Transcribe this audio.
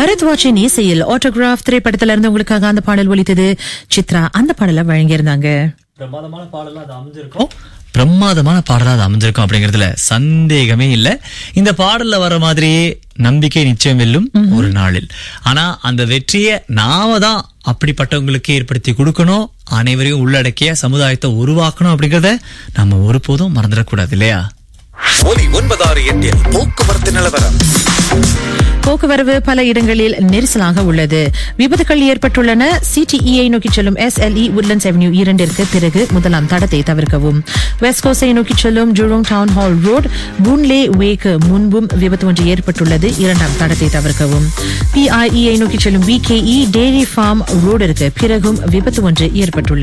பரத்வாஜின் இசையில் ஆட்டோகிராஃப் திரைப்படத்துல இருந்து உங்களுக்காக அந்த பாடல் ஒலித்தது சித்ரா அந்த பாடலை வழங்கியிருந்தாங்க பிரமாதமான பாடலா அது அமைஞ்சிருக்கும் பிரமாதமான பாடலா அது அமைஞ்சிருக்கும் அப்படிங்கறதுல சந்தேகமே இல்ல இந்த பாடல்ல வர மாதிரியே நம்பிக்கை நிச்சயம் வெல்லும் ஒரு நாளில் ஆனா அந்த வெற்றியை நாம தான் அப்படிப்பட்டவங்களுக்கு ஏற்படுத்தி கொடுக்கணும் அனைவரையும் உள்ளடக்கிய சமுதாயத்தை உருவாக்கணும் அப்படிங்கறத நம்ம ஒருபோதும் மறந்துடக்கூடாது இல்லையா ஒலி ஒன்பதாறு எட்டில் போக்குவரத்து நிலவரம் போக்குவரவு பல இடங்களில் நெரிசலாக உள்ளது விபத்துகள் ஏற்பட்டுள்ளன சிடிஇஐ நோக்கி செல்லும் எஸ்எல்இ உட்லண்ட்ஸ் அவென்யூ இரண்டிற்கு பிறகு முதலாம் தடத்தை தவிர்க்கவும் வெஸ்ட் கோஸை நோக்கி செல்லும் Jurong town hall road Boon Lay வேக்கு முன்பும் விபத்து ஒன்று ஏற்பட்டுள்ளது இரண்டாம் தடத்தை தவிர்க்கவும் பிஐஇஐ நோக்கி செல்லும் விகேஇ டேரி ஃபார்ம் ரோடிற்கு பிறகும் விபத்து ஒன்று ஏற்பட்டுள்ளது